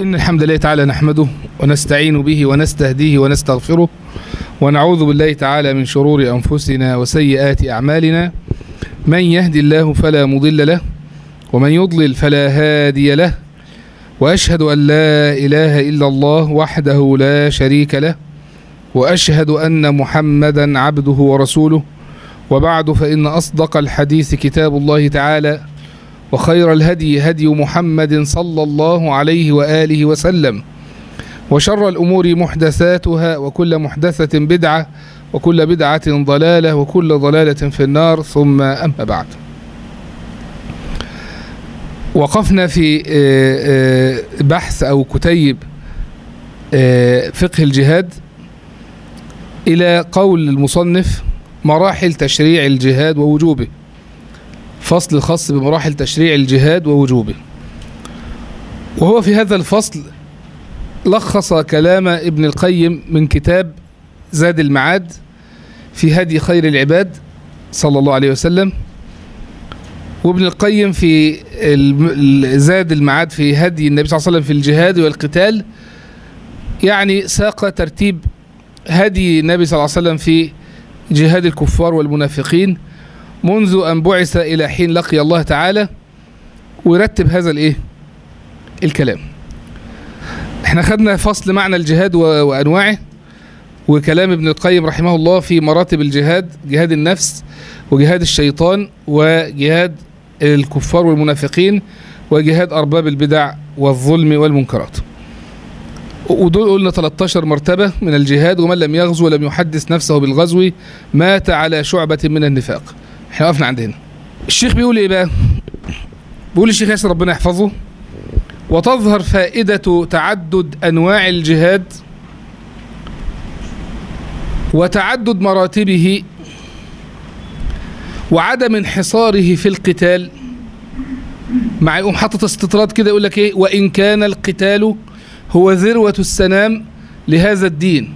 إن الحمد لله تعالى نحمده ونستعين به ونستهديه ونستغفره ونعوذ بالله تعالى من شرور أنفسنا وسيئات أعمالنا من يهدي الله فلا مضل له ومن يضلل فلا هادي له وأشهد أن لا إله إلا الله وحده لا شريك له وأشهد أن محمدا عبده ورسوله وبعد فإن أصدق الحديث كتاب الله تعالى وخير الهدي هدي محمد صلى الله عليه وآله وسلم وشر الأمور محدثاتها وكل محدثة بدعة وكل بدعة ضلالة وكل ضلالة في النار ثم أما بعد وقفنا في بحث أو كتيب فقه الجهاد إلى قول المصنف مراحل تشريع الجهاد ووجوبه فصل خاص بمراحل تشريع الجهاد ووجوبه وهو في هذا الفصل لخص كلام ابن القيم من كتاب زاد المعاد في هدي خير العباد صلى الله عليه وسلم وابن القيم في زاد المعاد في هدي النبي صلى الله عليه وسلم في الجهاد والقتال يعني ساق ترتيب هدي النبي صلى الله عليه وسلم في جهاد الكفار والمنافقين منذ أن بعث إلى حين لقي الله تعالى ويرتب هذا الإيه الكلام احنا خدنا فصل معنى الجهاد وأنواعه وكلام ابن القيم رحمه الله في مراتب الجهاد جهاد النفس وجهاد الشيطان وجهاد الكفار والمنافقين وجهاد أرباب البدع والظلم والمنكرات ودول قلنا 13 مرتبة من الجهاد ومن لم يغزو ولم يحدث نفسه بالغزو مات على شعبة من النفاق احنا وقفنا عند هنا الشيخ بيقول ايه بقى بيقول الشيخ ياسر ربنا يحفظه وتظهر فائدة تعدد أنواع الجهاد وتعدد مراتبه وعدم انحصاره في القتال مع يقوم حاطط استطراد كده يقول لك ايه وإن كان القتال هو ذروة السنام لهذا الدين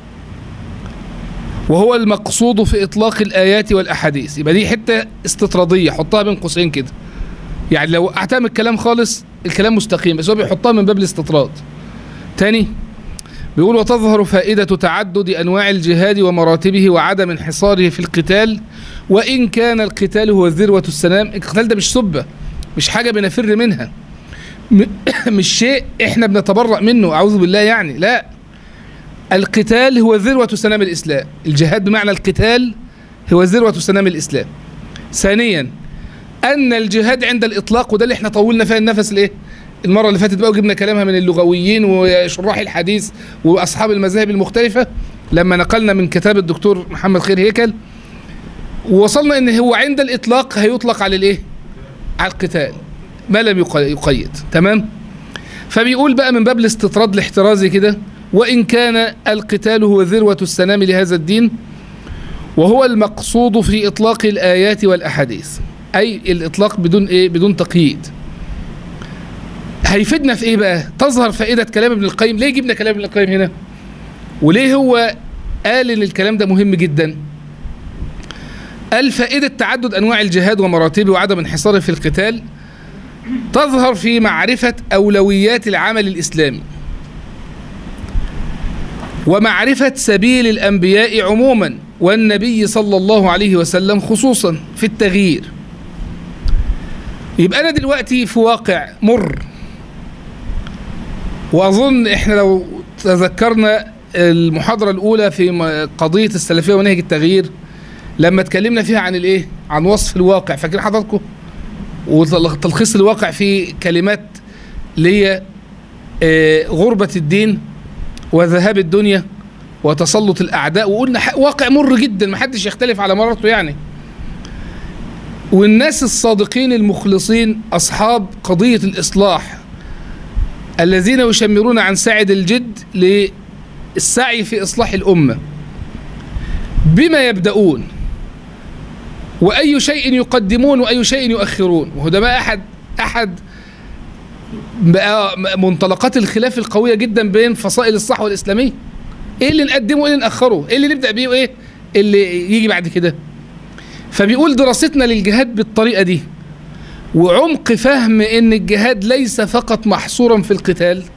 وهو المقصود في إطلاق الآيات والأحاديث يبقى دي حتة استطرادية حطها بين قوسين كده يعني لو أعتم الكلام خالص الكلام مستقيم بس هو بيحطها من باب الاستطراد تاني بيقول وتظهر فائدة تعدد أنواع الجهاد ومراتبه وعدم انحصاره في القتال وإن كان القتال هو ذروة السنام القتال ده مش سبة مش حاجة بنفر منها مش شيء احنا بنتبرأ منه أعوذ بالله يعني لا القتال هو ذروة سنام الإسلام الجهاد بمعنى القتال هو ذروة سنام الإسلام ثانيا أن الجهاد عند الإطلاق وده اللي احنا طولنا فيها النفس الايه المرة اللي فاتت بقى وجبنا كلامها من اللغويين وشراح الحديث وأصحاب المذاهب المختلفة لما نقلنا من كتاب الدكتور محمد خير هيكل ووصلنا ان هو عند الإطلاق هيطلق على الايه على القتال ما لم يقيد تمام فبيقول بقى من باب الاستطراد الاحترازي كده وإن كان القتال هو ذروة السنام لهذا الدين وهو المقصود في إطلاق الآيات والأحاديث أي الإطلاق بدون إيه بدون تقييد هيفيدنا في إيه بقى تظهر فائدة كلام ابن القيم ليه جبنا كلام ابن القيم هنا وليه هو قال إن الكلام ده مهم جدا قال فائدة تعدد أنواع الجهاد ومراتبه وعدم انحصاره في القتال تظهر في معرفة أولويات العمل الإسلامي ومعرفة سبيل الأنبياء عموما والنبي صلى الله عليه وسلم خصوصا في التغيير يبقى أنا دلوقتي في واقع مر وأظن إحنا لو تذكرنا المحاضرة الأولى في قضية السلفية ونهج التغيير لما اتكلمنا فيها عن الإيه؟ عن وصف الواقع فاكرين حضراتكم؟ وتلخيص الواقع في كلمات اللي هي غربة الدين وذهاب الدنيا وتسلط الأعداء وقلنا واقع مر جدا ما حدش يختلف على مرارته يعني والناس الصادقين المخلصين أصحاب قضية الإصلاح الذين يشمرون عن سعد الجد للسعي في إصلاح الأمة بما يبدأون وأي شيء يقدمون وأي شيء يؤخرون وهو ده بقى أحد أحد بقى منطلقات الخلاف القوية جدا بين فصائل الصحوة الإسلامية إيه اللي نقدمه وإيه اللي نأخره إيه اللي نبدأ بيه وإيه اللي يجي بعد كده فبيقول دراستنا للجهاد بالطريقة دي وعمق فهم ان الجهاد ليس فقط محصورا في القتال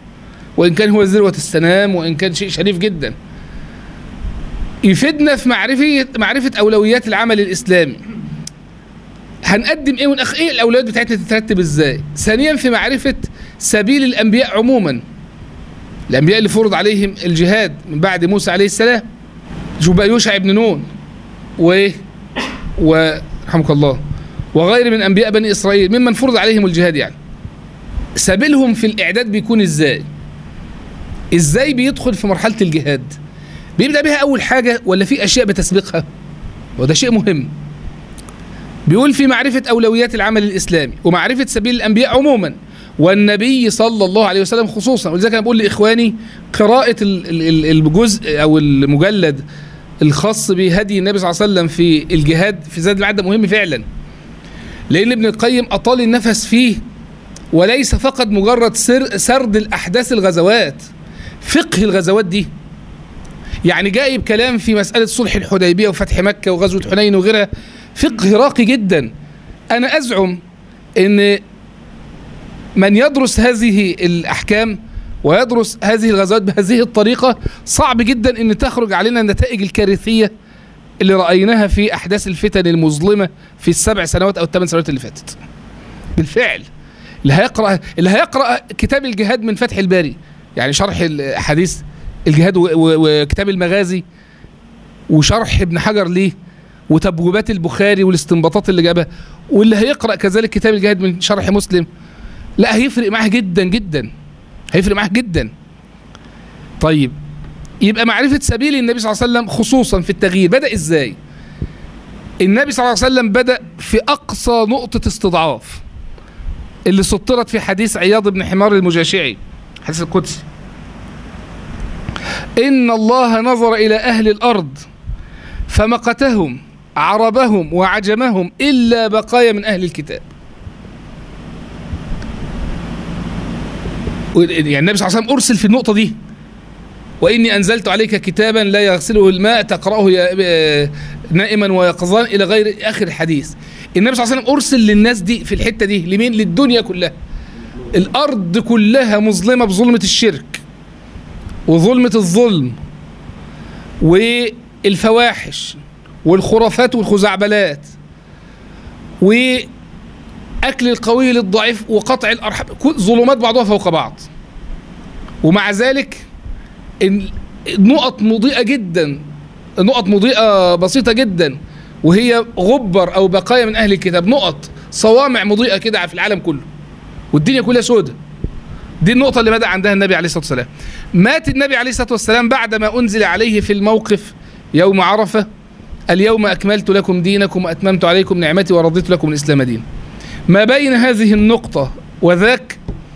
وإن كان هو ذروة السنام وإن كان شيء شريف جدا يفيدنا في معرفة معرفة أولويات العمل الإسلامي هنقدم ايه ونأخ ايه الاولويات بتاعتنا تترتب ازاي ثانيا في معرفة سبيل الانبياء عموما الانبياء اللي فرض عليهم الجهاد من بعد موسى عليه السلام شوف بقى يوشع ابن نون وايه ورحمك الله وغير من انبياء بني اسرائيل ممن فرض عليهم الجهاد يعني سبيلهم في الاعداد بيكون ازاي ازاي بيدخل في مرحلة الجهاد بيبدأ بها اول حاجة ولا في اشياء بتسبقها وده شيء مهم بيقول في معرفة أولويات العمل الإسلامي ومعرفة سبيل الأنبياء عموما والنبي صلى الله عليه وسلم خصوصا ولذلك أنا بقول لإخواني قراءة ال- ال- ال- الجزء أو المجلد الخاص بهدي النبي صلى الله عليه وسلم في الجهاد في زاد المعدة مهم فعلا لأن ابن القيم أطال النفس فيه وليس فقط مجرد سر سرد الأحداث الغزوات فقه الغزوات دي يعني جايب كلام في مسألة صلح الحديبية وفتح مكة وغزوة حنين وغيرها فقه راقي جدا أنا أزعم أن من يدرس هذه الأحكام ويدرس هذه الغزوات بهذه الطريقة صعب جدا أن تخرج علينا النتائج الكارثية اللي رأيناها في أحداث الفتن المظلمة في السبع سنوات أو الثمان سنوات اللي فاتت بالفعل اللي هيقرأ اللي هيقرأ كتاب الجهاد من فتح الباري يعني شرح الحديث الجهاد و- و- وكتاب المغازي وشرح ابن حجر ليه وتبويبات البخاري والاستنباطات اللي جابها واللي هيقرأ كذلك كتاب الجهاد من شرح مسلم لا هيفرق معاه جدا جدا هيفرق معاه جدا طيب يبقى معرفة سبيل النبي صلى الله عليه وسلم خصوصا في التغيير بدأ ازاي النبي صلى الله عليه وسلم بدأ في أقصى نقطة استضعاف اللي سطرت في حديث عياض بن حمار المجاشعي حديث القدسي إن الله نظر إلى أهل الأرض فمقتهم عربهم وعجمهم إلا بقايا من أهل الكتاب يعني النبي صلى الله عليه وسلم أرسل في النقطة دي وإني أنزلت عليك كتابا لا يغسله الماء تقرأه يا- نائما ويقظان إلى غير آخر الحديث النبي صلى الله عليه وسلم أرسل للناس دي في الحتة دي لمين للدنيا كلها الأرض كلها مظلمة بظلمة الشرك وظلمة الظلم والفواحش والخرافات والخزعبلات وأكل القوي للضعيف وقطع الأرحام كل- ظلمات بعضها فوق بعض ومع ذلك ال- نقط مضيئة جدا نقط مضيئة بسيطة جدا وهي غبر أو بقايا من أهل الكتاب نقط صوامع مضيئة كده في العالم كله والدنيا كلها سودة دي النقطة اللي بدأ عندها النبي عليه الصلاة والسلام مات النبي عليه الصلاة والسلام بعدما أنزل عليه في الموقف يوم عرفة اليوم أكملت لكم دينكم وأتممت عليكم نعمتي ورضيت لكم الإسلام دين ما بين هذه النقطة وذاك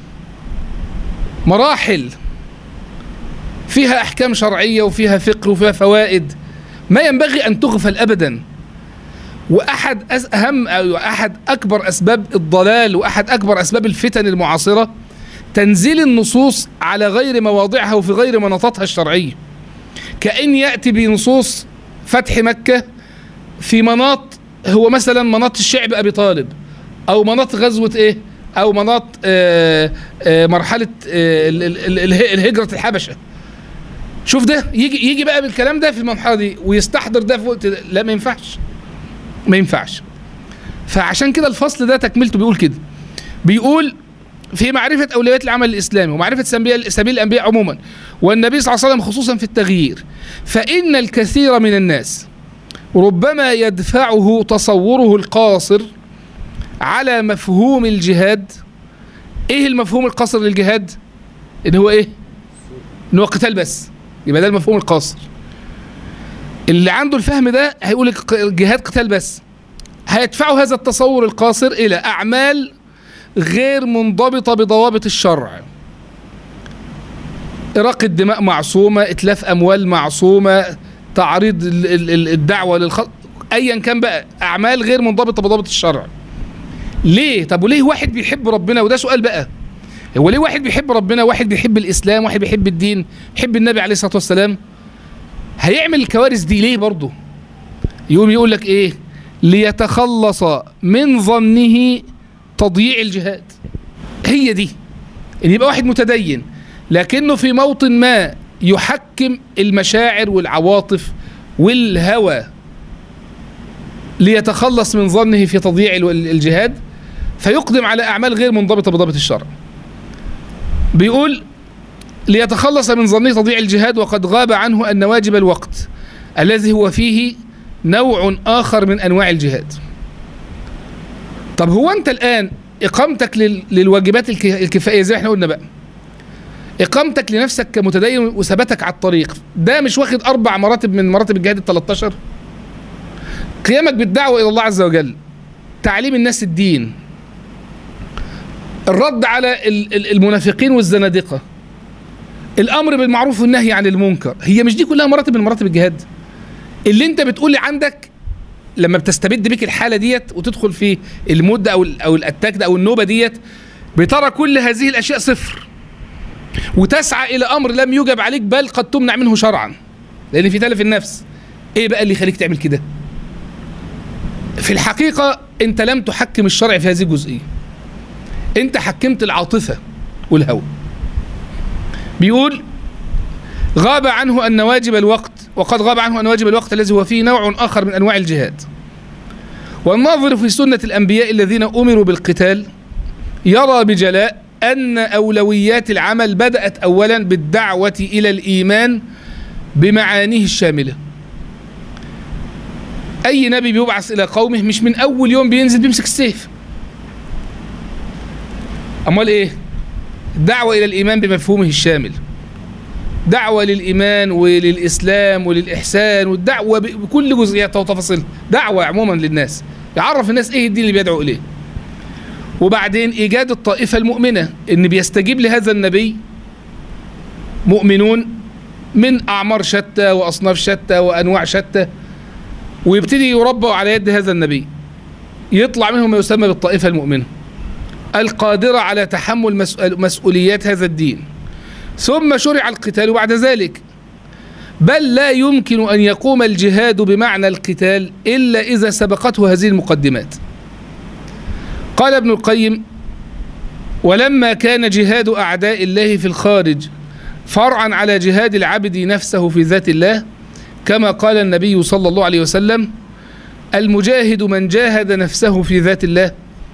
مراحل فيها أحكام شرعية وفيها فقه وفيها فوائد ما ينبغي أن تغفل أبدا وأحد أس- أهم أو أحد أكبر أسباب الضلال وأحد أكبر أسباب الفتن المعاصرة تنزيل النصوص على غير مواضعها وفي غير مناطاتها الشرعية كأن يأتي بنصوص فتح مكة في مناط هو مثلا مناط الشعب أبي طالب أو مناط غزوة إيه أو مناط آه آه مرحلة آه ال- ال- ال- اله- الهجرة الحبشة شوف ده يجي يجي بقى بالكلام ده في المرحلة دي ويستحضر ده في وقت ده. لا ما ينفعش ما ينفعش فعشان كده الفصل ده تكملته بيقول كده بيقول في معرفة أولويات العمل الإسلامي ومعرفة سبيل سبيل الأنبياء عموما والنبي صلى الله عليه وسلم خصوصا في التغيير فإن الكثير من الناس ربما يدفعه تصوره القاصر على مفهوم الجهاد ايه المفهوم القاصر للجهاد ان هو ايه ان هو قتال بس يبقى ده المفهوم القاصر اللي عنده الفهم ده هيقول الق- الجهاد قتال بس هيدفعه هذا التصور القاصر الى اعمال غير منضبطة بضوابط الشرع إراقة دماء معصومة إتلاف أموال معصومة تعريض ال- ال- ال- الدعوة للخلق أيا كان بقى أعمال غير منضبطة بضوابط الشرع ليه؟ طب وليه واحد بيحب ربنا وده سؤال بقى هو ليه واحد بيحب ربنا واحد بيحب الإسلام واحد بيحب الدين يحب النبي عليه الصلاة والسلام هيعمل الكوارث دي ليه برضه يقوم يقول لك إيه ليتخلص من ظنه تضييع الجهاد هي دي ان يبقى واحد متدين لكنه في موطن ما يحكم المشاعر والعواطف والهوى ليتخلص من ظنه في تضييع ال- الجهاد فيقدم على أعمال غير منضبطة بضابط الشرع بيقول ليتخلص من ظنه تضييع الجهاد وقد غاب عنه أن واجب الوقت الذي هو فيه نوع آخر من أنواع الجهاد طب هو أنت الآن إقامتك لل- للواجبات الك- الكفائية زي ما احنا قلنا بقى إقامتك لنفسك كمتدين وثباتك على الطريق ده مش واخد أربع مراتب من مراتب الجهاد ال 13 قيامك بالدعوة إلى الله عز وجل تعليم الناس الدين الرد على ال- ال- المنافقين والزنادقة الأمر بالمعروف والنهي عن المنكر هي مش دي كلها مراتب من مراتب الجهاد اللي انت بتقولي عندك لما بتستبد بيك الحالة ديت وتدخل في المدة أو ال- أو الأتاك ده أو النوبة ديت بترى كل هذه الأشياء صفر وتسعى إلى أمر لم يوجب عليك بل قد تمنع منه شرعا لأن في تلف النفس إيه بقى اللي يخليك تعمل كده في الحقيقة أنت لم تحكم الشرع في هذه الجزئية أنت حكمت العاطفة والهوى بيقول غاب عنه أن واجب الوقت وقد غاب عنه أن واجب الوقت الذي هو فيه نوع آخر من أنواع الجهاد والناظر في سنة الأنبياء الذين أمروا بالقتال يرى بجلاء أن أولويات العمل بدأت أولا بالدعوة إلى الإيمان بمعانيه الشاملة أي نبي بيبعث إلى قومه مش من أول يوم بينزل بيمسك السيف أمال إيه الدعوة إلى الإيمان بمفهومه الشامل دعوة للإيمان وللإسلام وللإحسان والدعوة ب- بكل جزئياتها وتفاصيلها دعوة عموما للناس يعرف الناس إيه الدين اللي بيدعو إليه وبعدين إيجاد الطائفة المؤمنة إن بيستجيب لهذا النبي مؤمنون من أعمار شتى وأصناف شتى وأنواع شتى ويبتدي يربوا على يد هذا النبي يطلع منهم ما يسمى بالطائفة المؤمنة القادرة على تحمل مسؤول- مسؤوليات هذا الدين ثم شرع القتال بعد ذلك بل لا يمكن أن يقوم الجهاد بمعنى القتال إلا إذا سبقته هذه المقدمات قال ابن القيم ولما كان جهاد أعداء الله في الخارج فرعا على جهاد العبد نفسه في ذات الله كما قال النبي صلى الله عليه وسلم المجاهد من جاهد نفسه في ذات الله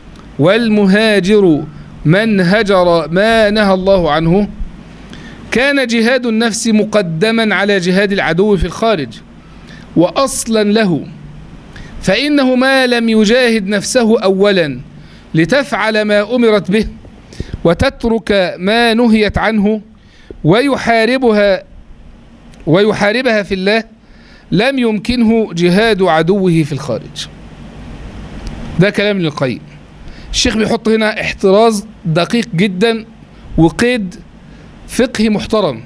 والمهاجر من هجر ما نهى الله عنه كان جهاد النفس مقدما على جهاد العدو في الخارج واصلا له فانه ما لم يجاهد نفسه اولا لتفعل ما امرت به وتترك ما نهيت عنه ويحاربها ويحاربها في الله لم يمكنه جهاد عدوه في الخارج ده كلام ابن القيم الشيخ بيحط هنا احتراز دقيق جدا وقيد فقهي محترم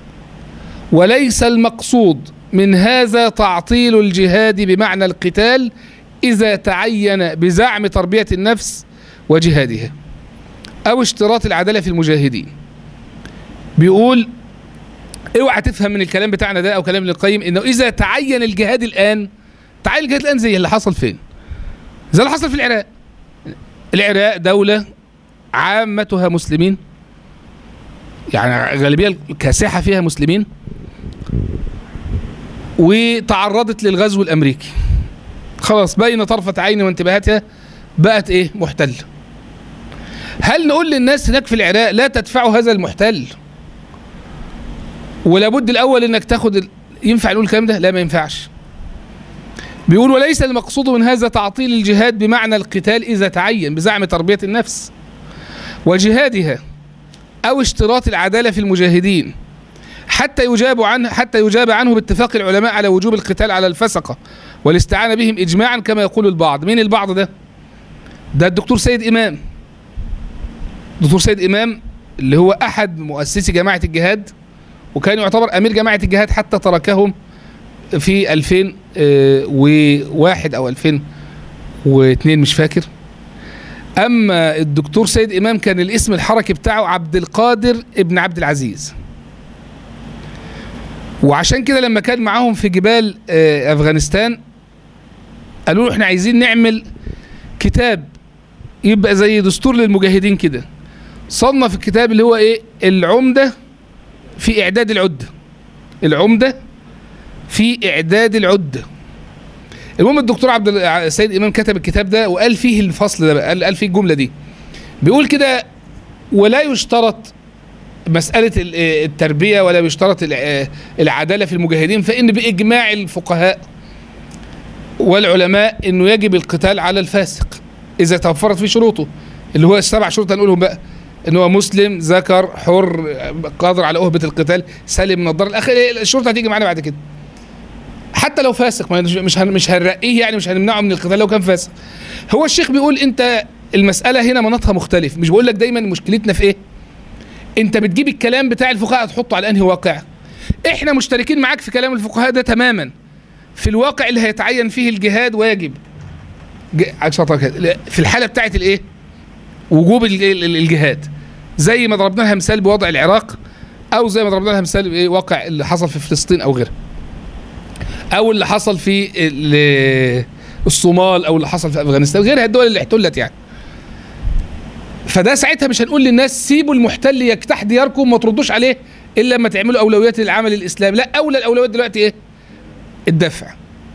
وليس المقصود من هذا تعطيل الجهاد بمعنى القتال إذا تعين بزعم تربية النفس وجهادها أو اشتراط العدالة في المجاهدين بيقول اوعى تفهم من الكلام بتاعنا ده او كلام ابن القيم انه اذا تعين الجهاد الان تعين الجهاد الان زي اللي حصل فين زي اللي حصل في العراق العراق دولة عامتها مسلمين يعني الغالبية الكاسحة فيها مسلمين وتعرضت للغزو الأمريكي خلاص بين طرفة عين وانتباهاتها بقت ايه محتلة هل نقول للناس هناك في العراق لا تدفعوا هذا المحتل ولابد الأول انك تاخد ال... ينفع نقول الكلام ده لا ما ينفعش بيقول وليس المقصود من هذا تعطيل الجهاد بمعنى القتال إذا تعين بزعم تربية النفس وجهادها أو اشتراط العدالة في المجاهدين حتى يجاب عنه حتى يجاب عنه باتفاق العلماء على وجوب القتال على الفسقة والاستعانة بهم إجماعا كما يقول البعض مين البعض ده؟ ده الدكتور سيد إمام دكتور سيد إمام اللي هو أحد مؤسسي جماعة الجهاد وكان يعتبر أمير جماعة الجهاد حتى تركهم في 2001 او 2002 مش فاكر اما الدكتور سيد امام كان الاسم الحركي بتاعه عبد القادر ابن عبد العزيز وعشان كده لما كان معاهم في جبال آه، افغانستان قالوا له احنا عايزين نعمل كتاب يبقى زي دستور للمجاهدين كده صنف الكتاب اللي هو ايه العمده في إعداد العدة العمدة في إعداد العدة المهم الدكتور عبد ال- السيد إمام كتب الكتاب ده وقال فيه الفصل ده بقى قال, قال فيه الجملة دي بيقول كده ولا يشترط مسألة ال- التربية ولا يشترط ال- العدالة في المجاهدين فإن بإجماع الفقهاء والعلماء إنه يجب القتال على الفاسق إذا توفرت فيه شروطه اللي هو السبع شروط هنقولهم بقى ان هو مسلم ذكر حر قادر على أهبة القتال سالم من الضرر الأخير الشروط هتيجي معانا بعد كده حتى لو فاسق ما مش هن مش هنرقيه يعني مش هنمنعه من القتال لو كان فاسق هو الشيخ بيقول انت المسألة هنا مناطها مختلف مش بقول لك دايما مشكلتنا في ايه انت بتجيب الكلام بتاع الفقهاء تحطه على انهي واقع احنا مشتركين معاك في كلام الفقهاء ده تماما في الواقع اللي هيتعين فيه الجهاد واجب ج- عشان أطلع كده. لا، في الحالة بتاعت الايه وجوب ال- ال- الجهاد زي ما ضربنا لها مثال بوضع العراق او زي ما ضربنا لها مثال بايه واقع اللي حصل في فلسطين او غيرها او اللي حصل في ال- الصومال او اللي حصل في افغانستان غيرها الدول اللي احتلت يعني فده ساعتها مش هنقول للناس سيبوا المحتل يجتاح دياركم وما تردوش عليه الا لما تعملوا اولويات للعمل الاسلامي لا اولى الاولويات دلوقتي ايه الدفع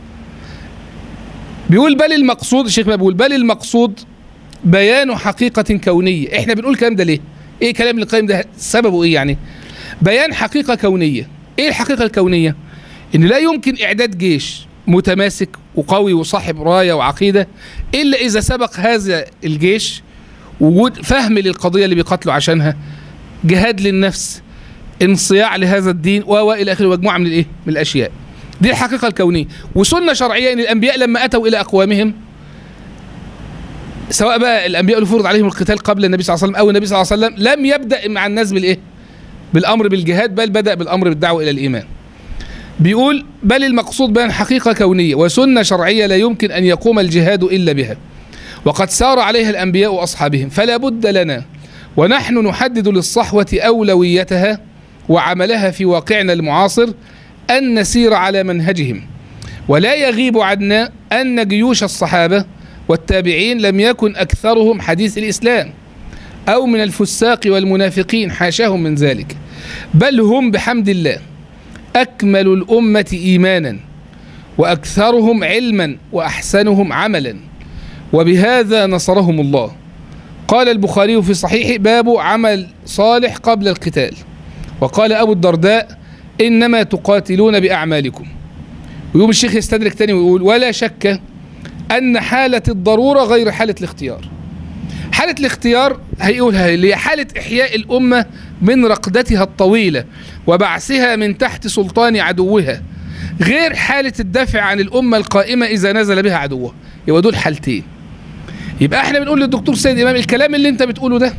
بيقول بل المقصود الشيخ ما بيقول بل المقصود بيان حقيقة كونية احنا بنقول الكلام ده ليه ايه كلام القيم ده سببه ايه يعني بيان حقيقة كونية ايه الحقيقة الكونية ان لا يمكن اعداد جيش متماسك وقوي وصاحب راية وعقيدة الا اذا سبق هذا الجيش وجود فهم للقضية اللي بيقاتلوا عشانها جهاد للنفس انصياع لهذا الدين و و الى اخره مجموعة من الايه من الاشياء دي الحقيقة الكونية وسنة شرعية ان الانبياء لما اتوا الى اقوامهم سواء بقى الانبياء اللي فرض عليهم القتال قبل النبي صلى الله عليه وسلم او النبي صلى الله عليه وسلم لم يبدا مع الناس بالايه بالامر بالجهاد بل بدا بالامر بالدعوه الى الايمان بيقول بل المقصود بان حقيقه كونيه وسنه شرعيه لا يمكن ان يقوم الجهاد الا بها وقد سار عليها الانبياء واصحابهم فلا بد لنا ونحن نحدد للصحوه اولويتها وعملها في واقعنا المعاصر ان نسير على منهجهم ولا يغيب عنا ان جيوش الصحابه والتابعين لم يكن أكثرهم حديث الإسلام أو من الفساق والمنافقين حاشاهم من ذلك بل هم بحمد الله أكمل الأمة إيمانا وأكثرهم علما وأحسنهم عملا وبهذا نصرهم الله قال البخاري في صحيح باب عمل صالح قبل القتال وقال أبو الدرداء إنما تقاتلون بأعمالكم ويوم الشيخ يستدرك تاني ويقول ولا شك أن حالة الضرورة غير حالة الاختيار حالة الاختيار هيقولها اللي هي حالة إحياء الأمة من رقدتها الطويلة وبعثها من تحت سلطان عدوها غير حالة الدفع عن الأمة القائمة إذا نزل بها عدوها يبقى دول حالتين يبقى احنا بنقول للدكتور سيد إمام الكلام اللي انت بتقوله ده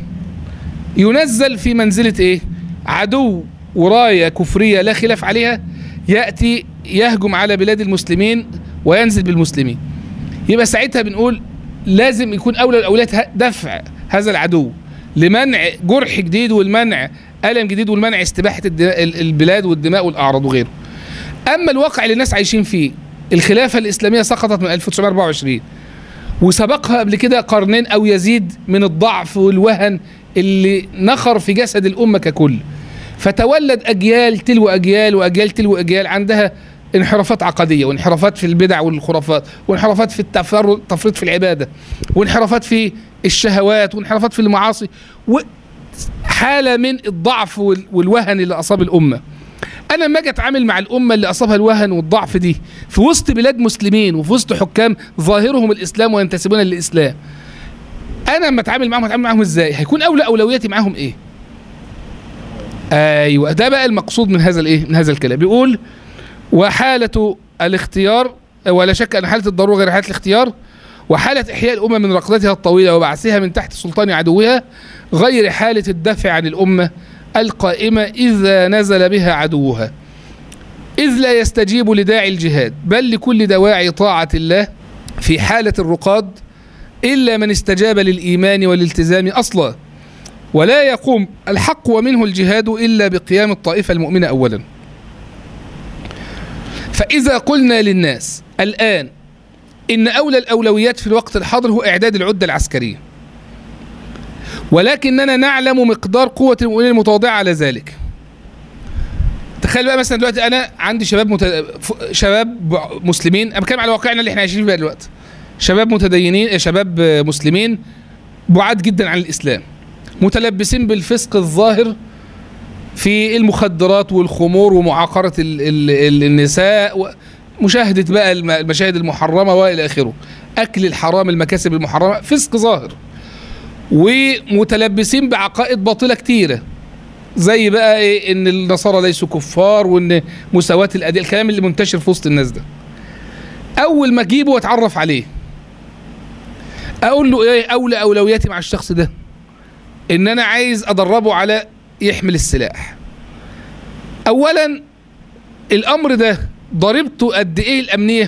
ينزل في منزلة ايه عدو وراية كفرية لا خلاف عليها يأتي يهجم على بلاد المسلمين وينزل بالمسلمين يبقى ساعتها بنقول لازم يكون اولى الاولويات ه- دفع هذا العدو لمنع جرح جديد والمنع الم جديد والمنع استباحه الدماء ال- البلاد والدماء والاعراض وغيره. اما الواقع اللي الناس عايشين فيه الخلافه الاسلاميه سقطت من 1924 وسبقها قبل كده قرنين او يزيد من الضعف والوهن اللي نخر في جسد الامه ككل. فتولد اجيال تلو اجيال واجيال تلو اجيال عندها انحرافات عقديه وانحرافات في البدع والخرافات وانحرافات في التفر- التفريط في العباده وانحرافات في الشهوات وانحرافات في المعاصي وحاله من الضعف وال- والوهن اللي اصاب الامه انا لما اجي اتعامل مع الامه اللي اصابها الوهن والضعف دي في وسط بلاد مسلمين وفي وسط حكام ظاهرهم الاسلام وينتسبون للاسلام انا لما اتعامل معاهم اتعامل معاهم ازاي هيكون اولى اولوياتي معاهم ايه ايوه ده بقى المقصود من هذا الايه من هذا الكلام بيقول وحالة الاختيار ولا شك أن حالة الضرورة غير حالة الاختيار وحالة إحياء الأمة من رقدتها الطويلة وبعثها من تحت سلطان عدوها غير حالة الدفع عن الأمة القائمة إذا نزل بها عدوها إذ لا يستجيب لداعي الجهاد بل لكل دواعي طاعة الله في حالة الرقاد إلا من استجاب للإيمان والالتزام أصلا ولا يقوم الحق ومنه الجهاد إلا بقيام الطائفة المؤمنة أولا فإذا قلنا للناس الآن إن أولى الأولويات في الوقت الحاضر هو إعداد العدة العسكرية ولكننا نعلم مقدار قوة المؤمنين المتواضعة على ذلك تخيل بقى مثلا دلوقتي انا عندي شباب مت... ف- شباب مسلمين انا بتكلم على واقعنا اللي احنا عايشين فيه دلوقتي شباب متدينين شباب مسلمين بعاد جدا عن الاسلام متلبسين بالفسق الظاهر في المخدرات والخمور ومعاقرة ال ال ال النساء مشاهدة بقى الم- المشاهد المحرمة وإلى آخره أكل الحرام المكاسب المحرمة فسق ظاهر ومتلبسين بعقائد باطلة كتيرة زي بقى إيه إن النصارى ليسوا كفار وإن مساواة الأديان الكلام اللي منتشر في وسط الناس ده أول ما أجيبه وأتعرف عليه أقول له إيه أولى أولوياتي مع الشخص ده إن أنا عايز أدربه على يحمل السلاح اولا الامر ده ضريبته قد ايه الامنيه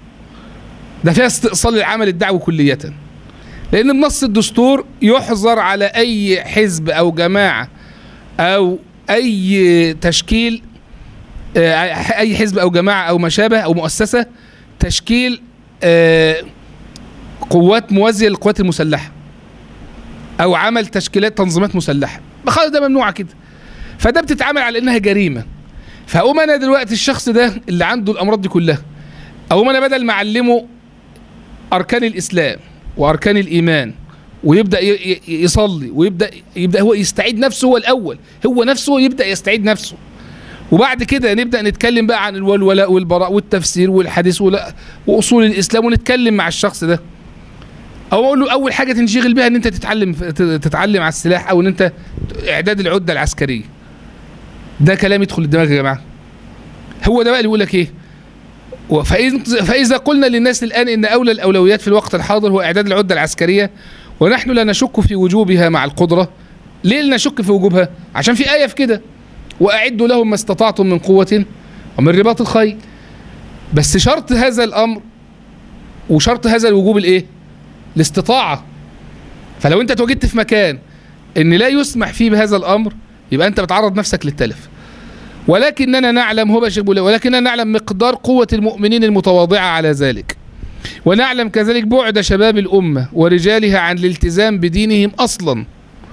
ده فيها استئصال العمل الدعوي كليه لان بنص الدستور يحظر على اي حزب او جماعه او اي تشكيل آه، اي حزب او جماعه او ما شابه او مؤسسه تشكيل آه، قوات موازيه للقوات المسلحه او عمل تشكيلات تنظيمات مسلحه خلاص ده ممنوع كده فده بتتعامل على انها جريمه فاقوم انا دلوقتي الشخص ده اللي عنده الامراض دي كلها اقوم انا بدل ما اعلمه اركان الاسلام واركان الايمان ويبدا ي- ي- يصلي ويبدا يبدا هو يستعيد نفسه هو الاول هو نفسه يبدا يستعيد نفسه وبعد كده نبدا نتكلم بقى عن الولاء والبراء والتفسير والحديث ولا- واصول الاسلام ونتكلم مع الشخص ده او اقول له اول حاجه تنشغل بيها ان انت تتعلم تتعلم على السلاح او ان انت اعداد العده العسكريه ده كلام يدخل الدماغ يا جماعه هو ده بقى اللي يقول لك ايه فإذا, فإذا قلنا للناس الآن إن أولى الأولويات في الوقت الحاضر هو إعداد العدة العسكرية ونحن لا نشك في وجوبها مع القدرة ليه لا نشك في وجوبها عشان في آية في كده وأعدوا لهم ما استطعتم من قوة ومن رباط الخيل بس شرط هذا الأمر وشرط هذا الوجوب الإيه الاستطاعة فلو أنت تواجدت في مكان إن لا يسمح فيه بهذا الأمر يبقى أنت بتعرض نفسك للتلف ولكننا نعلم هو بقى شيخ بيقول ولكننا نعلم مقدار قوة المؤمنين المتواضعة على ذلك ونعلم كذلك بعد شباب الأمة ورجالها عن الالتزام بدينهم أصلا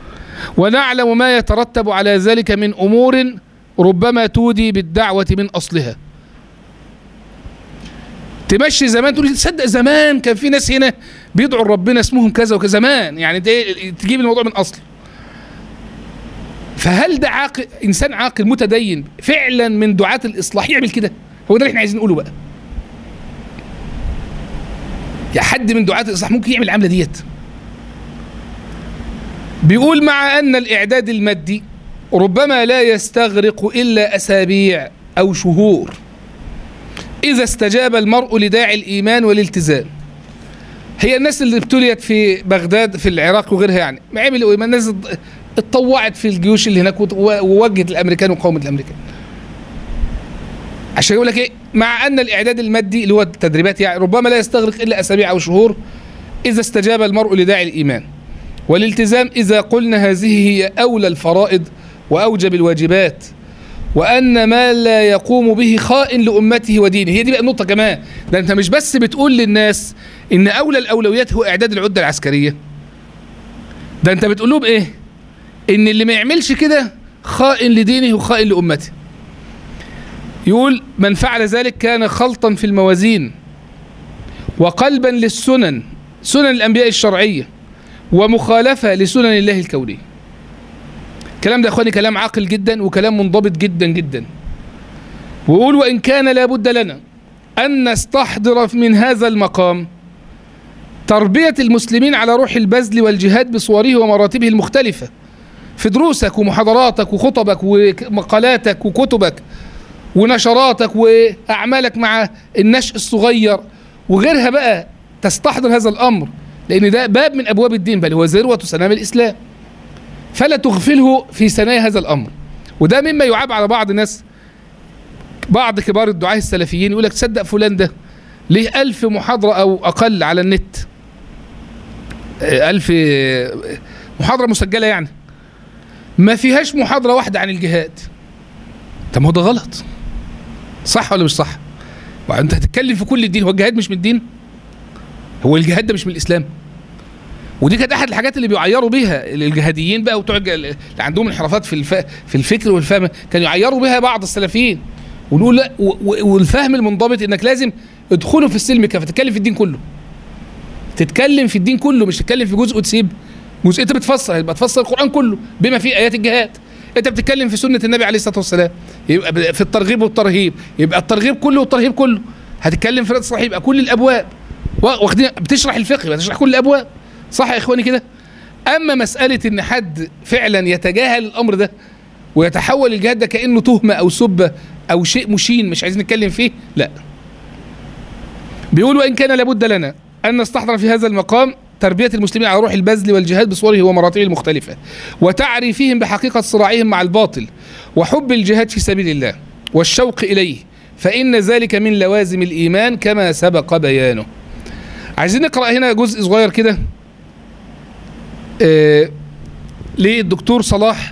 ونعلم ما يترتب على ذلك من أمور ربما تودي بالدعوة من أصلها تمشي زمان تقول تصدق زمان كان في ناس هنا بيدعوا ربنا اسمهم كذا وكذا زمان يعني انت إيه تجيب الموضوع من اصله فهل ده عاقل انسان عاقل متدين فعلا من دعاة الاصلاح يعمل كده هو ده اللي احنا عايزين نقوله بقى يا حد من دعاة الاصلاح ممكن يعمل العمله ديت بيقول مع ان الاعداد المادي ربما لا يستغرق الا اسابيع او شهور اذا استجاب المرء لداعي الايمان والالتزام هي الناس اللي ابتليت في بغداد في العراق وغيرها يعني ما عملوا ايه ما الناس اتطوعت في الجيوش اللي هناك وت- ووجهت الامريكان وقاومت الامريكان عشان يقول لك ايه مع ان الاعداد المادي اللي هو التدريبات يعني ربما لا يستغرق الا اسابيع او شهور اذا استجاب المرء لداعي الايمان والالتزام اذا قلنا هذه هي اولى الفرائض واوجب الواجبات وان ما لا يقوم به خائن لامته ودينه هي دي بقى النقطه كمان ده انت مش بس بتقول للناس ان اولى الاولويات هو اعداد العده العسكريه ده انت بتقول لهم ايه ان اللي ما يعملش كده خائن لدينه وخائن لامته يقول من فعل ذلك كان خلطا في الموازين وقلبا للسنن سنن الانبياء الشرعيه ومخالفه لسنن الله الكونيه الكلام ده يا اخواني كلام عاقل جدا وكلام منضبط جدا جدا ويقول وان كان لابد لنا ان نستحضر من هذا المقام تربيه المسلمين على روح البذل والجهاد بصوره ومراتبه المختلفه في دروسك ومحاضراتك وخطبك ومقالاتك وكتبك ونشراتك واعمالك مع النشء الصغير وغيرها بقى تستحضر هذا الامر لان ده باب من ابواب الدين بل هو ذروه سنام الاسلام فلا تغفله في ثنايا هذا الامر وده مما يعاب على بعض الناس بعض كبار الدعاة السلفيين يقول لك تصدق فلان ده ليه ألف محاضرة أو أقل على النت ألف محاضرة مسجلة يعني ما فيهاش محاضرة واحدة عن الجهاد طب ما هو ده غلط صح ولا مش صح وانت هتتكلم في كل الدين هو الجهاد مش من الدين هو الجهاد ده مش من الاسلام ودي كانت احد الحاجات اللي بيعيروا بيها الجهاديين بقى وبتوع الج- اللي عندهم انحرافات في الف... في الفكر والفهم كانوا يعيروا بيها بعض السلفيين ونقول لا و... و... والفهم المنضبط انك لازم ادخلوا في السلم كافه تتكلم في الدين كله تتكلم في الدين كله مش تتكلم في جزء وتسيب جزء انت بتفسر يبقى تفسر القران كله بما فيه ايات الجهاد انت بتتكلم في سنه النبي عليه الصلاه والسلام يبقى ب- في الترغيب والترهيب يبقى الترغيب كله والترهيب كله هتتكلم في رد الصحيح يبقى كل الابواب وا- واخدين بتشرح الفقه يبقى تشرح كل الابواب صح يا اخواني كده اما مساله ان حد فعلا يتجاهل الامر ده ويتحول الجهاد ده كانه تهمه او سبه او شيء مشين مش عايزين نتكلم فيه لا بيقول وان كان لابد لنا ان نستحضر في هذا المقام تربيه المسلمين على روح البذل والجهاد بصوره ومراتبه المختلفه وتعريفهم بحقيقه صراعهم مع الباطل وحب الجهاد في سبيل الله والشوق اليه فان ذلك من لوازم الايمان كما سبق بيانه عايزين نقرا هنا جزء صغير كده آه للدكتور صلاح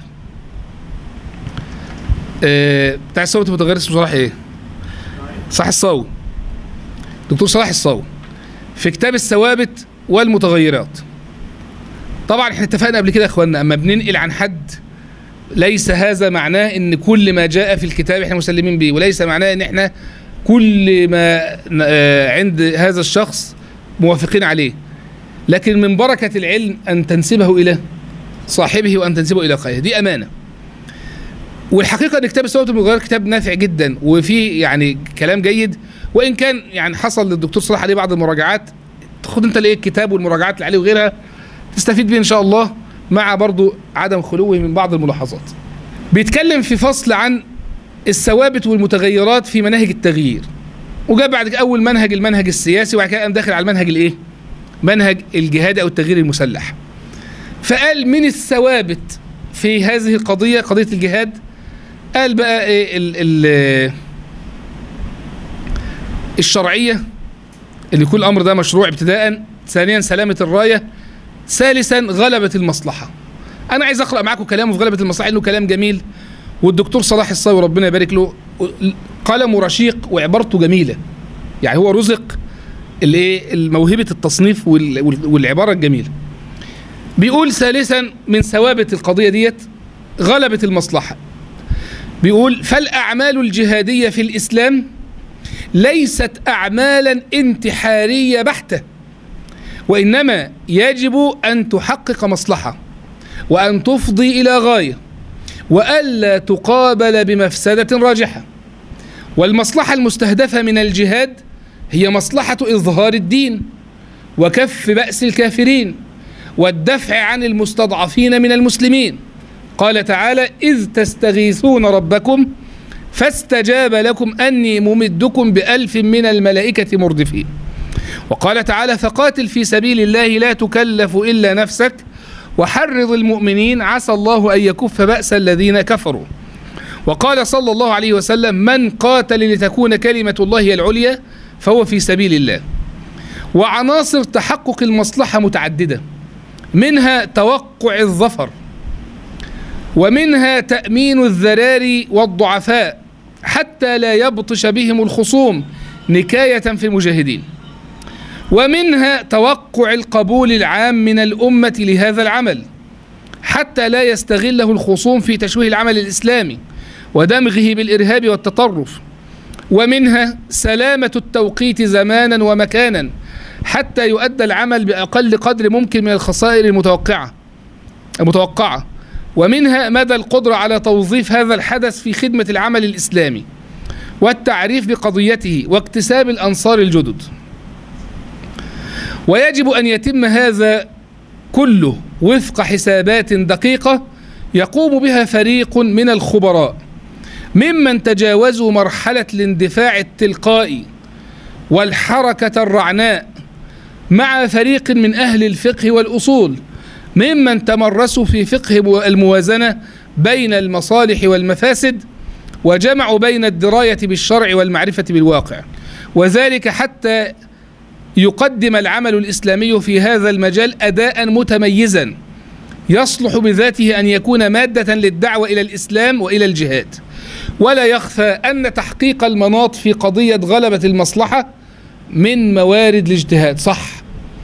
آه بتاع الصوت المتغير اسمه صلاح ايه؟ صلاح الصاوي دكتور صلاح الصاوي في كتاب الثوابت والمتغيرات طبعا احنا اتفقنا قبل كده يا اخوانا اما بننقل عن حد ليس هذا معناه ان كل ما جاء في الكتاب احنا مسلمين به وليس معناه ان احنا كل ما آه، عند هذا الشخص موافقين عليه لكن من بركة العلم أن تنسبه إلى صاحبه وأن تنسبه إلى قائله دي أمانة والحقيقة أن كتاب الصوت المتغير كتاب نافع جدا وفيه يعني كلام جيد وإن كان يعني حصل للدكتور صلاح عليه بعض المراجعات تاخد أنت ليه الكتاب والمراجعات اللي عليه وغيرها تستفيد بيه إن شاء الله مع برضو عدم خلوه من بعض الملاحظات بيتكلم في فصل عن الثوابت والمتغيرات في مناهج التغيير وجاء بعد كده اول منهج المنهج السياسي وبعد كده قام داخل على المنهج الايه منهج الجهاد او التغيير المسلح فقال من الثوابت في هذه القضيه قضيه الجهاد قال بقى إيه ال ال الشرعيه اللي يكون الامر ده مشروع ابتداء ثانيا سلامه الرايه ثالثا غلبه المصلحه انا عايز اقرا معاكم كلامه في غلبه المصلحه انه كلام جميل والدكتور صلاح الصاوي ربنا يبارك له قلمه رشيق وعبارته جميله يعني هو رزق الايه موهبه التصنيف وال- وال- والعباره الجميله بيقول ثالثا من ثوابت القضيه ديت غلبه المصلحه بيقول فالاعمال الجهاديه في الاسلام ليست اعمالا انتحاريه بحته وانما يجب ان تحقق مصلحه وان تفضي الى غايه والا تقابل بمفسده راجحه والمصلحه المستهدفه من الجهاد هي مصلحه اظهار الدين وكف باس الكافرين والدفع عن المستضعفين من المسلمين قال تعالى اذ تستغيثون ربكم فاستجاب لكم اني ممدكم بالف من الملائكه مردفين وقال تعالى فقاتل في سبيل الله لا تكلف الا نفسك وحرض المؤمنين عسى الله ان يكف باس الذين كفروا وقال صلى الله عليه وسلم من قاتل لتكون كلمه الله هي العليا فهو في سبيل الله وعناصر تحقق المصلحه متعدده منها توقع الظفر ومنها تامين الذراري والضعفاء حتى لا يبطش بهم الخصوم نكايه في المجاهدين ومنها توقع القبول العام من الامه لهذا العمل حتى لا يستغله الخصوم في تشويه العمل الاسلامي ودمغه بالارهاب والتطرف ومنها سلامه التوقيت زمانا ومكانا حتى يؤدى العمل باقل قدر ممكن من الخسائر المتوقعه المتوقعه ومنها مدى القدره على توظيف هذا الحدث في خدمه العمل الاسلامي والتعريف بقضيته واكتساب الانصار الجدد ويجب ان يتم هذا كله وفق حسابات دقيقه يقوم بها فريق من الخبراء ممن تجاوزوا مرحله الاندفاع التلقائي والحركه الرعناء مع فريق من اهل الفقه والاصول ممن تمرسوا في فقه الموازنه بين المصالح والمفاسد وجمعوا بين الدرايه بالشرع والمعرفه بالواقع وذلك حتى يقدم العمل الاسلامي في هذا المجال اداء متميزا يصلح بذاته ان يكون ماده للدعوه الى الاسلام والى الجهاد ولا يخفى ان تحقيق المناط في قضيه غلبه المصلحه من موارد الاجتهاد صح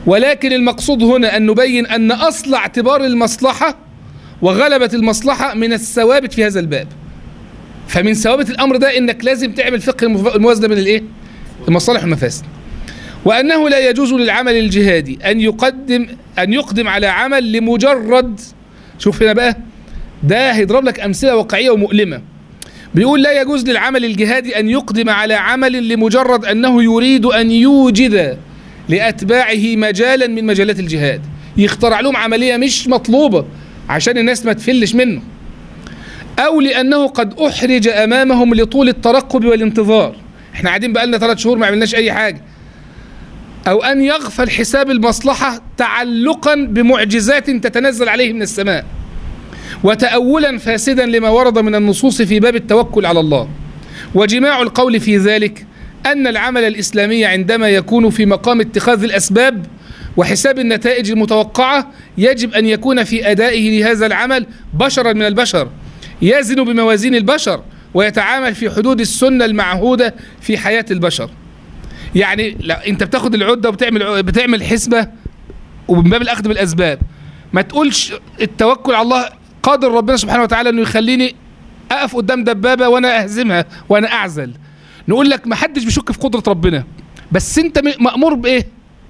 ولكن المقصود هنا أن نبين أن أصل اعتبار المصلحة وغلبة المصلحة من الثوابت في هذا الباب فمن ثوابت الأمر ده أنك لازم تعمل فقه الموازنة بين الإيه؟ المصالح والمفاسد وأنه لا يجوز للعمل الجهادي أن يقدم أن يقدم على عمل لمجرد شوف هنا بقى ده هيضرب لك أمثلة واقعية ومؤلمة بيقول لا يجوز للعمل الجهادي أن يقدم على عمل لمجرد أنه يريد أن يوجد لأتباعه مجالا من مجالات الجهاد يخترع لهم عملية مش مطلوبة عشان الناس ما تفلش منه أو لأنه قد أحرج أمامهم لطول الترقب والانتظار احنا قاعدين بقالنا ثلاث شهور ما عملناش أي حاجة أو أن يغفل حساب المصلحة تعلقا بمعجزات تتنزل عليه من السماء وتأولا فاسدا لما ورد من النصوص في باب التوكل على الله وجماع القول في ذلك أن العمل الإسلامي عندما يكون في مقام اتخاذ الأسباب وحساب النتائج المتوقعة يجب أن يكون في أدائه لهذا العمل بشرا من البشر يزن بموازين البشر ويتعامل في حدود السنة المعهودة في حياة البشر يعني لا انت بتاخد العدة وبتعمل بتعمل حسبة ومن باب الأخذ بالأسباب ما تقولش التوكل على الله قادر ربنا سبحانه وتعالى انه يخليني اقف قدام دبابه وانا اهزمها وانا اعزل نقول لك ما حدش بيشك في قدره ربنا بس انت مامور بايه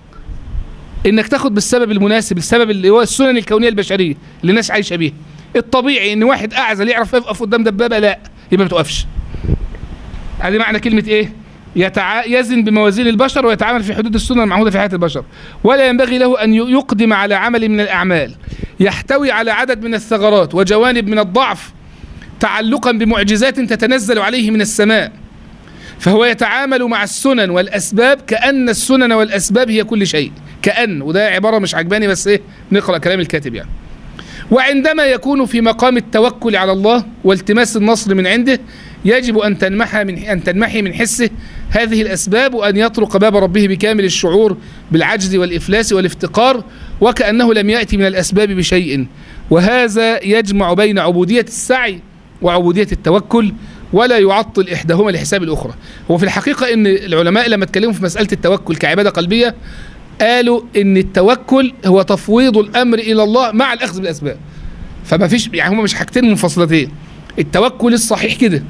انك تاخد بالسبب المناسب السبب اللي هو السنن الكونيه البشريه اللي الناس عايشه بيها الطبيعي ان واحد اعزل يعرف يقف قدام دبابه لا يبقى ما تقفش هذه معنى كلمه ايه يتع... يزن بموازين البشر ويتعامل في حدود السنة المعهودة في حياة البشر ولا ينبغي له أن يقدم على عمل من الأعمال يحتوي على عدد من الثغرات وجوانب من الضعف تعلقا بمعجزات تتنزل عليه من السماء فهو يتعامل مع السنن والأسباب كأن السنن والأسباب هي كل شيء كأن وده عبارة مش عجباني بس إيه نقرأ كلام الكاتب يعني وعندما يكون في مقام التوكل على الله والتماس النصر من عنده يجب أن تنمحى من أن تنمحي من حسه هذه الأسباب وأن يطرق باب ربه بكامل الشعور بالعجز والإفلاس والافتقار وكأنه لم يأتي من الأسباب بشيء وهذا يجمع بين عبودية السعي وعبودية التوكل ولا يعطل إحداهما لحساب الأخرى هو في الحقيقة أن العلماء لما اتكلموا في مسألة التوكل كعبادة قلبية قالوا أن التوكل هو تفويض الأمر إلى الله مع الأخذ بالأسباب فما فيش يعني هما مش حاجتين منفصلتين التوكل الصحيح كده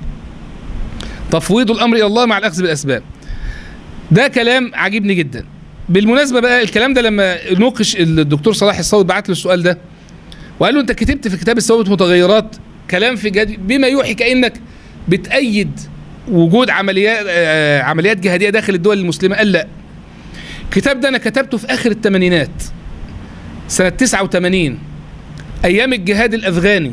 تفويض الامر الى الله مع الاخذ بالاسباب ده كلام عجيبني جدا بالمناسبه بقى الكلام ده لما نوقش الدكتور صلاح الصوت بعت له السؤال ده وقال له انت كتبت في كتاب الثوابت متغيرات كلام في جد بما يوحي كانك بتأيد وجود عمليات آه عمليات جهاديه داخل الدول المسلمه قال لا الكتاب ده انا كتبته في اخر الثمانينات سنه 89 ايام الجهاد الافغاني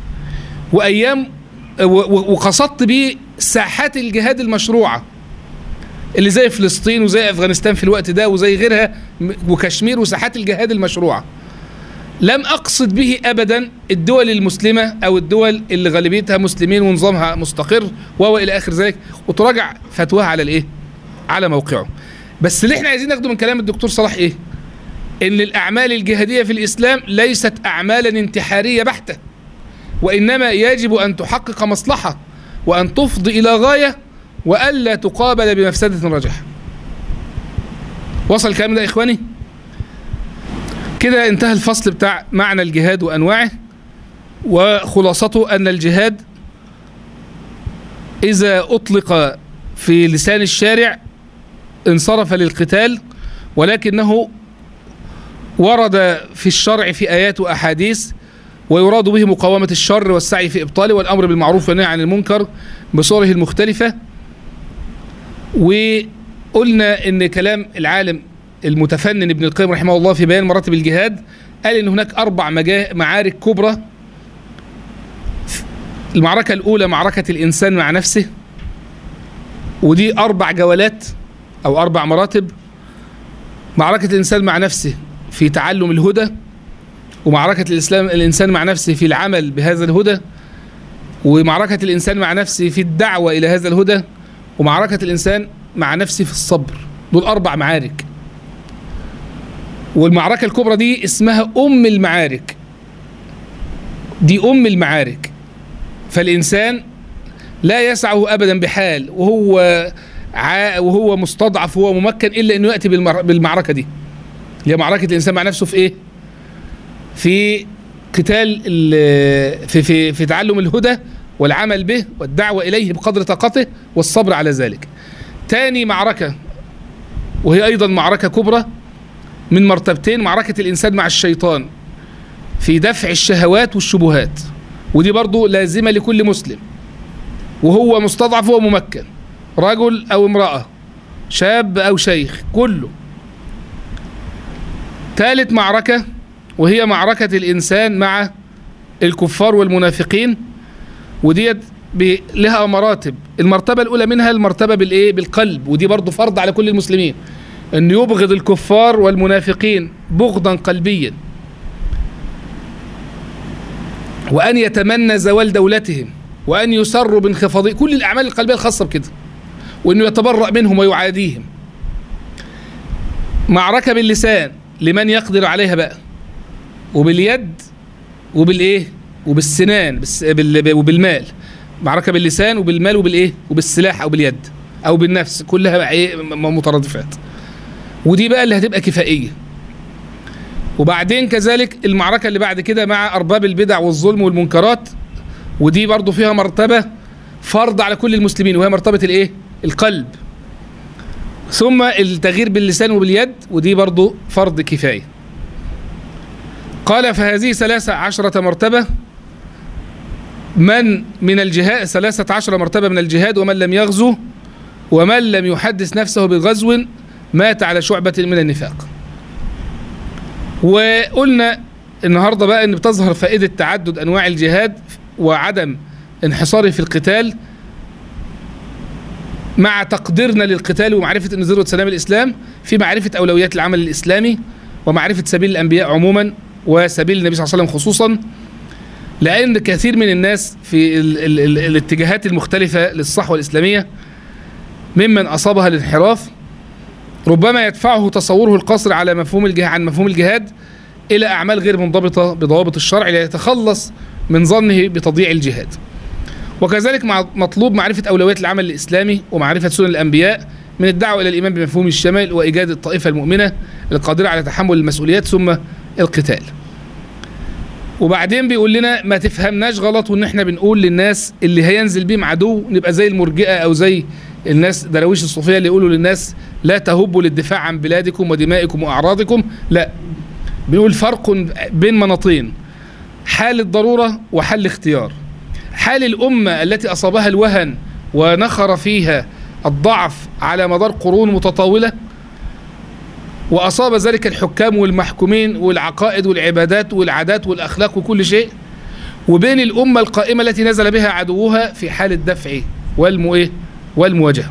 وايام وقصدت بيه ساحات الجهاد المشروعة اللي زي فلسطين وزي أفغانستان في الوقت ده وزي غيرها وكشمير وساحات الجهاد المشروعة لم أقصد به أبدا الدول المسلمة أو الدول اللي غالبيتها مسلمين ونظامها مستقر وهو إلى آخر ذلك وتراجع فتواها على الإيه؟ على موقعه بس اللي احنا عايزين ناخده من كلام الدكتور صلاح إيه؟ إن الأعمال الجهادية في الإسلام ليست أعمالا انتحارية بحتة وإنما يجب أن تحقق مصلحة وأن تفضي إلى غاية وألا تقابل بمفسدة راجحة وصل الكلام ده يا إخواني كده انتهى الفصل بتاع معنى الجهاد وأنواعه وخلاصته أن الجهاد إذا أطلق في لسان الشارع انصرف للقتال ولكنه ورد في الشرع في آيات وأحاديث ويراد به مقاومة الشر والسعي في إبطاله والأمر بالمعروف والنهي عن المنكر بصوره المختلفة وقلنا إن كلام العالم المتفنن ابن القيم رحمه الله في بيان مراتب الجهاد قال إن هناك أربع معارك كبرى المعركة الأولى معركة الإنسان مع نفسه ودي أربع جولات أو أربع مراتب معركة الإنسان مع نفسه في تعلم الهدى ومعركة الإسلام الإنسان مع نفسه في العمل بهذا الهدى ومعركة الإنسان مع نفسه في الدعوة إلى هذا الهدى ومعركة الإنسان مع نفسه في الصبر دول أربع معارك والمعركة الكبرى دي اسمها أم المعارك دي أم المعارك فالإنسان لا يسعه أبدا بحال وهو وهو مستضعف وهو ممكن إلا أنه يأتي بالمعركة دي هي معركة الإنسان مع نفسه في إيه؟ في قتال ال- في في في تعلم الهدى والعمل به والدعوة إليه بقدر طاقته والصبر على ذلك. تاني معركة وهي أيضا معركة كبرى من مرتبتين معركة الإنسان مع الشيطان في دفع الشهوات والشبهات ودي برضو لازمة لكل مسلم وهو مستضعف وممكن رجل أو امرأة شاب أو شيخ كله ثالث معركة وهي معركة الإنسان مع الكفار والمنافقين وديت ب- لها مراتب المرتبة الأولى منها المرتبة بالإيه بالقلب ودي برضو فرض على كل المسلمين أن يبغض الكفار والمنافقين بغضا قلبيا وأن يتمنى زوال دولتهم وأن يسروا بانخفاض كل الأعمال القلبية الخاصة بكده وأنه يتبرأ منهم ويعاديهم معركة باللسان لمن يقدر عليها بقى وباليد وبالايه وبالسنان بس بال- وبالمال معركة باللسان وبالمال وبالايه وبالسلاح او باليد او بالنفس كلها بقى ايه م- مترادفات ودي بقى اللي هتبقى كفائية وبعدين كذلك المعركة اللي بعد كده مع أرباب البدع والظلم والمنكرات ودي برضو فيها مرتبة فرض على كل المسلمين وهي مرتبة الايه القلب ثم التغيير باللسان وباليد ودي برضو فرض كفاية قال فهذه ثلاثة عشرة مرتبة من من الجهاد ثلاثة عشر مرتبة من الجهاد ومن لم يغزو ومن لم يحدث نفسه بغزو مات على شعبة من النفاق وقلنا النهاردة بقى ان بتظهر فائدة تعدد انواع الجهاد وعدم انحصاره في القتال مع تقديرنا للقتال ومعرفة ان ذروة سلام الاسلام في معرفة اولويات العمل الاسلامي ومعرفة سبيل الانبياء عموما وسبيل النبي صلى الله عليه وسلم خصوصا لان كثير من الناس في ال ال ال الاتجاهات المختلفة للصحوة الاسلامية ممن اصابها الانحراف ربما يدفعه تصوره القصر على مفهوم الجهاد عن مفهوم الجهاد الى اعمال غير منضبطه بضوابط الشرع ليتخلص من ظنه بتضييع الجهاد. وكذلك مع مطلوب معرفه اولويات العمل الاسلامي ومعرفه سنن الانبياء من الدعوه الى الايمان بمفهوم الشمال وايجاد الطائفه المؤمنه القادره على تحمل المسؤوليات ثم القتال. وبعدين بيقول لنا ما تفهمناش غلط وان احنا بنقول للناس اللي هينزل بيهم عدو نبقى زي المرجئه او زي الناس دراويش الصوفيه اللي يقولوا للناس لا تهبوا للدفاع عن بلادكم ودمائكم واعراضكم لا بنقول فرق بين مناطين حال الضروره وحال الاختيار حال الامه التي اصابها الوهن ونخر فيها الضعف على مدار قرون متطاوله واصاب ذلك الحكام والمحكومين والعقائد والعبادات والعادات والاخلاق وكل شيء وبين الامه القائمه التي نزل بها عدوها في حال الدفع والمو إيه؟ والمواجهه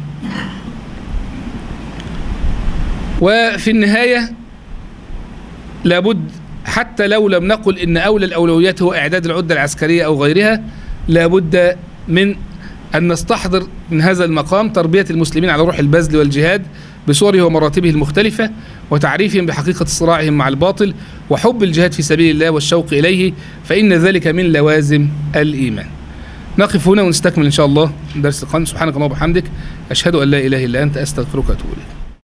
وفي النهايه لابد حتى لو لم نقل ان اولى الاولويات هو اعداد العده العسكريه او غيرها لابد من ان نستحضر من هذا المقام تربيه المسلمين على روح البذل والجهاد بصوره ومراتبه المختلفه وتعريفهم بحقيقه صراعهم مع الباطل وحب الجهاد في سبيل الله والشوق اليه فان ذلك من لوازم الايمان. نقف هنا ونستكمل ان شاء الله درس القادم سبحانك اللهم وبحمدك اشهد ان لا اله الا انت استغفرك واتوب اليك.